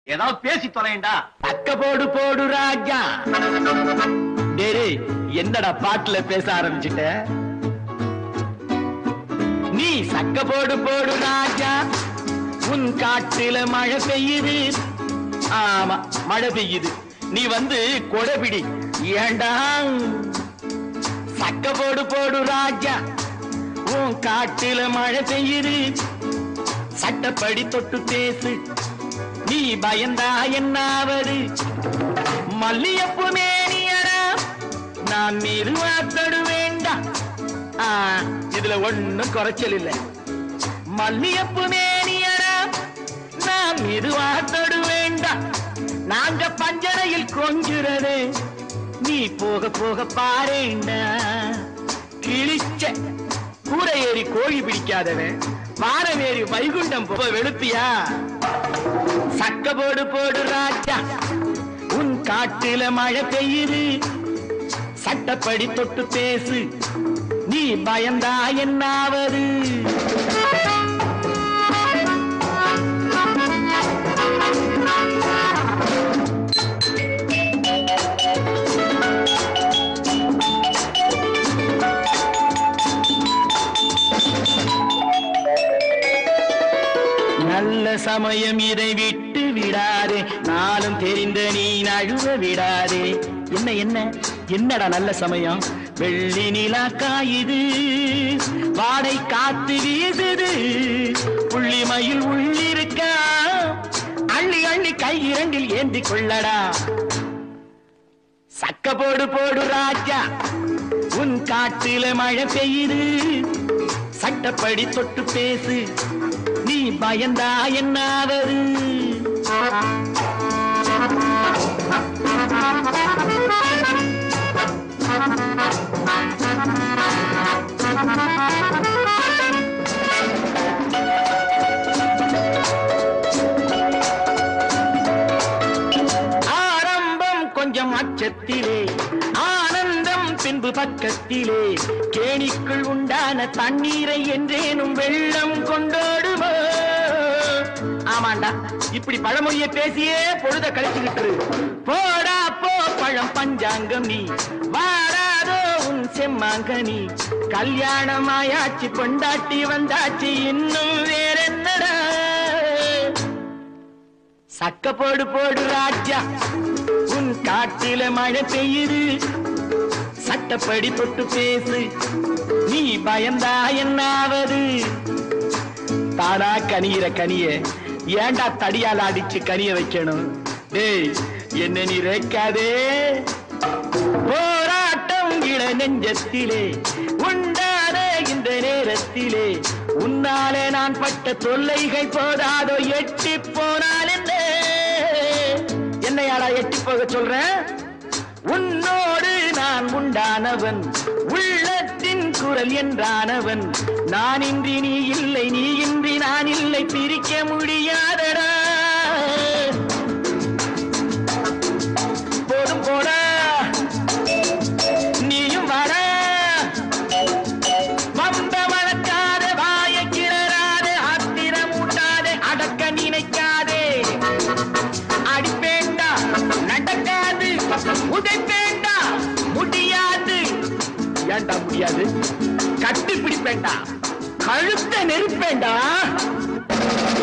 ஏதாவது பேசி தொலைண்டா அக்க போடு போடு ராஜா டேய் என்னடா பாட்டுல பேச ஆரம்பிச்சிட்ட நீ சக்க போடு போடு ராஜா உன் காட்டுல மழை பெய்யுது ஆமா மழை பெய்யுது நீ வந்து கொடைபிடி ஏண்டா சக்க போடு போடு ராஜா உன் காட்டுல மழை பெய்யுது சட்டப்படி தொட்டு பேசு நீ பயந்தா என்னாவது மல்லியப்பு மேனியரா நான் நிறுவாத்தடு வேண்டாம் ஆ, இதுல ஒண்ணும் குறைச்சல் இல்ல மல்லியப்பு மேனியரா நான் நிறுவாத்தடு வேண்டாம் நாங்க பஞ்சனையில் கொஞ்சுறது நீ போக போக பாருண்டா கிழிச்ச கூரை ஏறி கோழி பிடிக்காதவன் வாரம் ஏறி வைகுண்டம் போக வெளுப்பியா சக்க போடு போடு ராஜா உன் காட்டுல மழை பெய்யுது சட்டப்படி தொட்டு பேசு நீ பயந்தா என்னாவது நல்ல சமயம் இதை விட்டு விடாதே நாளும் தெரிந்த நீ நழுவ விடாதே என்ன என்ன என்னடா நல்ல சமயம் வெள்ளி நிலா காயுது வாடை காத்து வீசுது புள்ளி மயில் உள்ளிருக்கா அள்ளி அள்ளி கை இரண்டில் ஏந்தி கொள்ளடா சக்க போடு போடு ராஜா உன் காட்டுல மழை பெய்யுது சட்டப்படி தொட்டு பேசு நீ பயந்தா என்னாவது ஆரம்பம் கொஞ்சம் அச்சத்திலே ஆனந்தம் பின்பு பக்கத்திலே கேணிக்குள் உண்டான தண்ணீரை என்றேனும் வெள்ளம் கொண்டோடுமோ ஆமாண்டா இப்படி பழமொழிய பேசியே பொழுத கழிச்சுக்கிட்டு இரு. போடா போ பழம் பஞ்சாங்கம் நீ வாராதோ உன் செம்மாங்கனி கல்யாணமாயாச்சு பொண்டாட்டி வந்தாச்சு இன்னும் வேற என்னடா சக்க போடு போடு ராஜா உன் காட்டில மழை பெய்யுது சட்டப்படி தொட்டு பேசு நீ பயந்தா என்னாவது தானா கனியிற கனிய ஏன்டா தடியால் அடிச்சு கனிய வைக்கணும் டேய் என்ன நீ ரேக்காதே போராட்டம் இள நெஞ்சத்திலே உண்டான இந்த நேரத்திலே உன்னாலே நான் பட்ட தொல்லைகள் போதாதோ எட்டி போனால் என்ன என்னையாடா எட்டி போக சொல்றேன் உன்னோடு நான் உண்டானவன் உள்ளத்தின் குரல் என்றானவன் நான் இன்றி நீ இல்லை நீ இன்றி நான் இல்லை பிரிக்க முடியாதடா போதும் போடா நீயும் வர வந்த வளர்க்காத வாய கிளறாதே ஆத்திரம் ஊட்டாதே அடக்க நினைக்காதே அடிப்பேண்டா நடக்காது உதைப்பேண்டா முடியாது ஏன்டா முடியாது கட்டி பிடிப்பேண்டா கழுத்த நெருப்பேண்டா